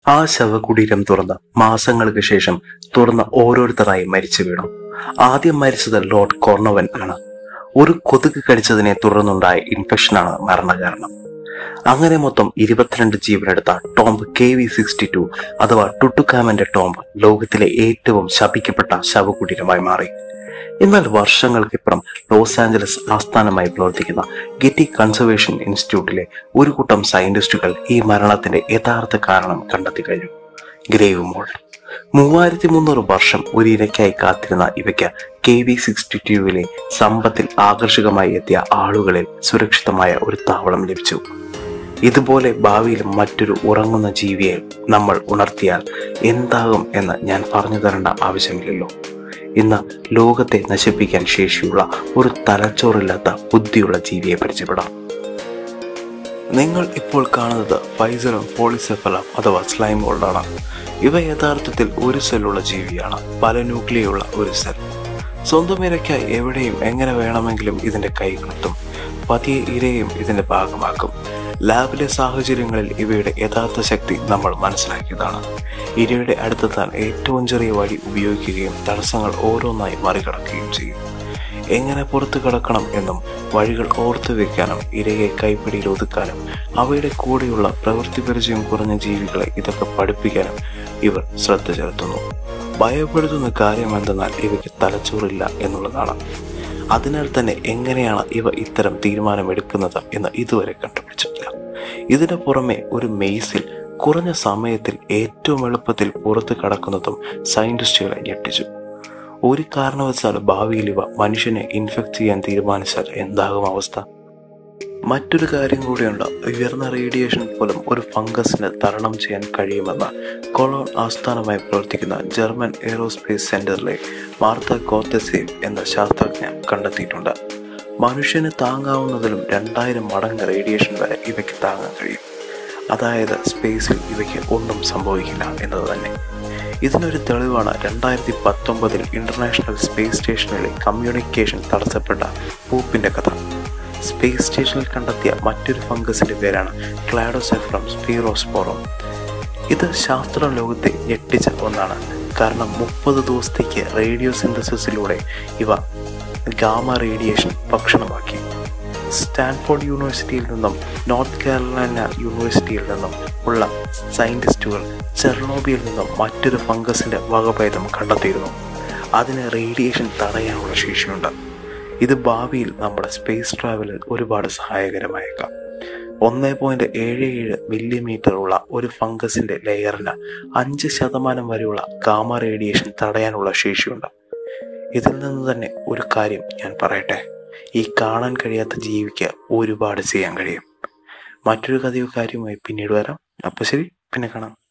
ആ ശവകുടീരം തുറന്ന് മാസങ്ങൾക്ക് ശേഷം തുറന്ന് ഓരോരുത്തരായി മരിച്ചു വീണു ആദ്യം മരിച്ചത് ലോർഡ് കോർണവൻ ആണ് ഒരു കൊതുക് കടിച്ചതിനെ തുടർന്നുണ്ടായ ഇൻഫെക്ഷനാണ് മരണകാരണം അങ്ങനെ മൊത്തം ഇരുപത്തിരണ്ട് ജീവനെടുത്ത tomb K V sixty two അഥവാ ടുട്ടുക്കാമന്റെ ടോംബ് ലോകത്തിലെ ഏറ്റവും ശപിക്കപ്പെട്ട ശവകുടീരമായി മാറി എന്നാൽ വർഷങ്ങൾക്കിപ്പുറം ലോസ് ആഞ്ചലസ് ആസ്ഥാനമായി പ്രവർത്തിക്കുന്ന ഗെറ്റി കൺസർവേഷൻ ഇൻസ്റ്റിറ്റ്യൂട്ടിലെ ഒരു കൂട്ടം സയന്റിസ്റ്റുകൾ ഈ മരണത്തിന്റെ യഥാർത്ഥ കാരണം കണ്ടെത്തി കഴിഞ്ഞു ഗ്രേവ് മോൾഡ് മൂവായിരത്തി മുന്നൂറ് വർഷം ഒരു ഇരയ്ക്കായി കാത്തിരുന്ന ഇവയ്ക്ക് കെ വി സിക്സ്റ്റി ടുവിലെ സമ്പത്തിൽ ആകർഷകമായി എത്തിയ ആളുകളിൽ സുരക്ഷിതമായ ഒരു താവളം ലഭിച്ചു ഇതുപോലെ ഭാവിയിലും മറ്റൊരു ഉറങ്ങുന്ന ജീവിയെ നമ്മൾ ഉണർത്തിയാൽ എന്താകും എന്ന് ഞാൻ പറഞ്ഞു തരേണ്ട ആവശ്യമില്ലല്ലോ ഇന്ന് ലോകത്തെ നശിപ്പിക്കാൻ ശേഷിയുള്ള ഒരു തലച്ചോറില്ലാത്ത ബുദ്ധിയുള്ള ജീവിയെ പരിചയപ്പെടാം നിങ്ങൾ ഇപ്പോൾ കാണുന്നത് ഫൈസറും പോളിസെഫലം അഥവാ സ്ലൈം മോൾഡാണ് ഇവ യഥാർത്ഥത്തിൽ ഒരു സെല്ലുള്ള ജീവിയാണ് പല ന്യൂക്ലിയുള്ള ഒരു സെൽ സ്വന്തം ഇരയ്ക്കായി എവിടെയും എങ്ങനെ വേണമെങ്കിലും ഇതിന്റെ കൈകളെത്തും പതിയെ ഇരയും ഇതിന്റെ ഭാഗമാക്കും ലാബിലെ സാഹചര്യങ്ങളിൽ ഇവയുടെ യഥാർത്ഥ ശക്തി നമ്മൾ മനസ്സിലാക്കിയതാണ് ഇരയുടെ അടുത്തെത്താൻ ഏറ്റവും ചെറിയ വഴി ഉപയോഗിക്കുകയും തടസ്സങ്ങൾ ഓരോന്നായി മറികടക്കുകയും ചെയ്യും എങ്ങനെ പുറത്തു കടക്കണം എന്നും വഴികൾ ഓർത്തു വെക്കാനും ഇരയെ കൈപ്പിടിയിൽ ഒതുക്കാനും അവയുടെ കൂടെയുള്ള പ്രവൃത്തി പരിചയം കുറഞ്ഞ ജീവികളെ ഇതൊക്കെ പഠിപ്പിക്കാനും ഇവർ ശ്രദ്ധ ചെലുത്തുന്നു ഭയപ്പെടുത്തുന്ന കാര്യം എന്തെന്നാൽ ഇവയ്ക്ക് തലച്ചോറില്ല എന്നുള്ളതാണ് അതിനാൽ തന്നെ എങ്ങനെയാണ് ഇവ ഇത്തരം തീരുമാനമെടുക്കുന്നത് എന്ന് ഇതുവരെ കണ്ടുപിടിച്ചിട്ടില്ല ഇതിനു പുറമെ ഒരു മെയ്സിൽ കുറഞ്ഞ സമയത്തിൽ ഏറ്റവും എളുപ്പത്തിൽ പുറത്തു കടക്കുന്നതും സയന്റിസ്റ്റുകളെ ഞെട്ടിച്ചു ഒരു കാരണവശാൽ ഭാവിയിൽ ഇവ മനുഷ്യനെ ഇൻഫെക്ട് ചെയ്യാൻ തീരുമാനിച്ചാൽ എന്താകും അവസ്ഥ മറ്റൊരു കാര്യം കൂടിയുണ്ട് ഉയർന്ന റേഡിയേഷൻ പോലും ഒരു ഫംഗസിന് തരണം ചെയ്യാൻ കഴിയുമെന്ന് കൊളോൺ ആസ്ഥാനമായി പ്രവർത്തിക്കുന്ന ജർമ്മൻ എയറോസ്പേസ് സെന്ററിലെ മാർത്ത കോത്തസേവ് എന്ന ശാസ്ത്രജ്ഞ കണ്ടെത്തിയിട്ടുണ്ട് മനുഷ്യന് താങ്ങാവുന്നതിലും രണ്ടായിരം മടങ്ങ് റേഡിയേഷൻ വരെ ഇവയ്ക്ക് താങ്ങാൻ കഴിയും അതായത് സ്പേസിൽ ഇവയ്ക്ക് ഒന്നും സംഭവിക്കില്ല എന്നത് തന്നെ ഇതിനൊരു തെളിവാണ് രണ്ടായിരത്തി പത്തൊമ്പതിൽ ഇന്റർനാഷണൽ സ്പേസ് സ്റ്റേഷനിലെ കമ്മ്യൂണിക്കേഷൻ തടസ്സപ്പെട്ട പൂപ്പിന്റെ കഥ സ്പേസ് സ്റ്റേഷനിൽ കണ്ടെത്തിയ മറ്റൊരു ഫംഗസിന്റെ പേരാണ് ക്ലാഡോസെഫ്രം സ്പീറോസ്പോറം ഇത് ശാസ്ത്ര ലോകത്തെ ഞെട്ടിച്ച ഒന്നാണ് കാരണം മുപ്പത് ദിവസത്തേക്ക് റേഡിയോ സിന്തസിസിലൂടെ ഇവ ഗാമ റേഡിയേഷൻ ഭക്ഷണമാക്കി സ്റ്റാൻഫോർഡ് യൂണിവേഴ്സിറ്റിയിൽ നിന്നും നോർത്ത് കാരോലൈന യൂണിവേഴ്സിറ്റിയിൽ നിന്നും ഉള്ള സയന്റിസ്റ്റുകൾ ചെർണോബിയിൽ നിന്നും മറ്റൊരു ഫംഗസിന്റെ വകഭേദം കണ്ടെത്തിയിരുന്നു അതിന് റേഡിയേഷൻ തടയാനുള്ള ശേഷിയുണ്ട് ഇത് ഭാവിയിൽ നമ്മുടെ സ്പേസ് ട്രാവലിൽ ഒരുപാട് സഹായകരമായേക്കാം ഒന്ന് പോയിന്റ് ഏഴ് ഏഴ് മില്ലിമീറ്റർ ഉള്ള ഒരു ഫംഗസിന്റെ ലെയറിന് അഞ്ച് ശതമാനം വരെയുള്ള ഗാമ റേഡിയേഷൻ തടയാനുള്ള ശേഷിയുണ്ട് ഇതിൽ നിന്ന് തന്നെ ഒരു കാര്യം ഞാൻ പറയട്ടെ ഈ കാണാൻ കഴിയാത്ത ജീവിക്ക് ഒരുപാട് ചെയ്യാൻ കഴിയും മറ്റൊരു കഥയോ കാര്യമായി പിന്നീട് വരാം അപ്പൊ ശരി പിന്നെ കാണാം